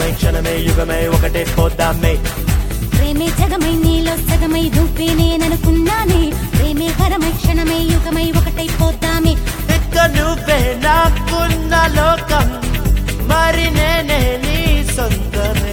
వరమై క్షణమే యుగమై ఒకటే పోద్దామే ప్రేమే జగమై నీలో సగమై నువ్వే నేననుకున్నానే ప్రేమే పరమై క్షణమై యుగమై ఒకటై పోద్దామే ఇక నువ్వే నాకున్న లోకం మరి నేనే నీ సొంతమే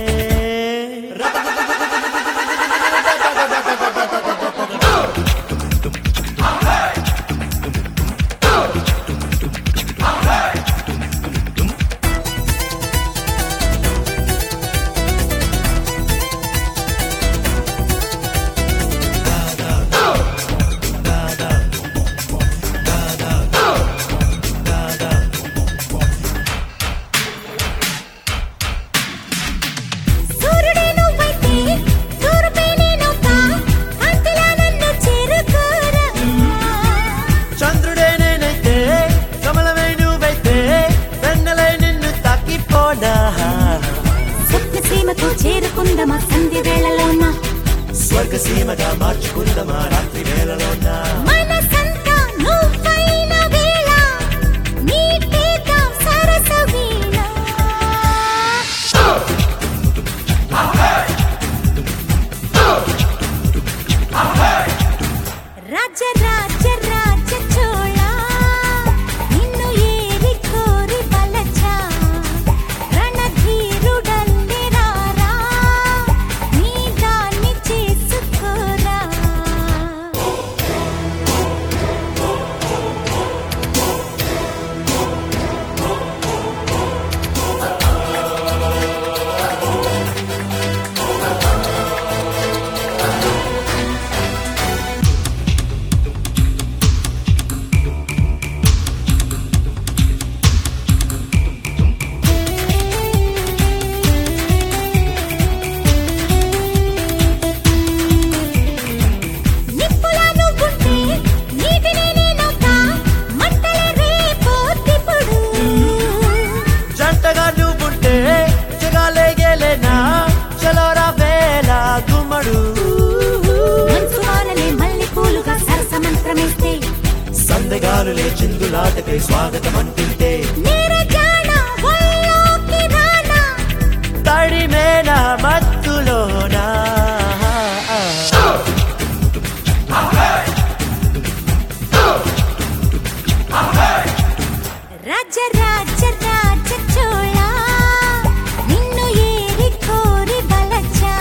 సూర్యుడే నువ్వైతే తూర్పే నేనవుతా కాంతిలా నన్ను చేరుకోరా చంద్రుడే నేనైతే కమలమై నువ్వైతే వెన్నెలై నిన్ను తాకిపోనా స్వప్న సీమకు చేరుకుందమా సంధ్య వేళలోన స్వర్గ సీమగా మార్చుకుందమా రాత్రి వేళలోనా మనసంతా నువ్వైన వేళ నీటేద్దాం సరస వీణ రాజ రాజ రాజ చోళ నిన్ను ఏరి కోరి బలచా రణధీరుడల్లి రారా నీ దాన్ని చేసుకోరా నిప్పులా నువ్వుంటే నీటినే నేనవుతా మంటలే రేపోతిప్పుడు జంటగా నువ్వుంటే జగాలే గేలేనా చలోరా వేళ గుమ్మడు మనసు వానలే మల్లె పూలుగా సరస మంత్రమేస్తే సందగాలులే చిందులాటకై స్వాగతం అంటుంటే నీరజాన ఒళ్ళోకి రానా తడిమేన మత్తులోనా రాజ రాజ రాజ చోళ నిన్ను ఏరి కోరి బలచా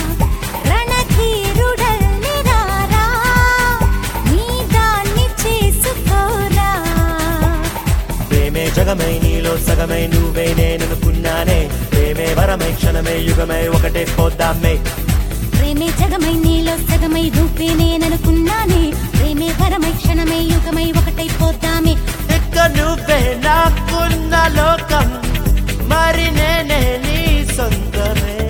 రణధీరుడల్లి రారా నీ దాన్ని చేసుకోరా ప్రేమే జగమై నీలో సగమై నువ్వే నేననుకున్నానే ప్రేమే వరమై క్షణమే యుగమై ఒకటే పోద్దామే ప్రేమే జగమై నీలో సగమై నువ్వే నేననుకున్నానే ప్రేమే పరమై క్షణమై యుగమై ఒకటై పోద్దామే ఇక నువ్వే నాకున్న లోకం మరి నేనే నీ సొంతమే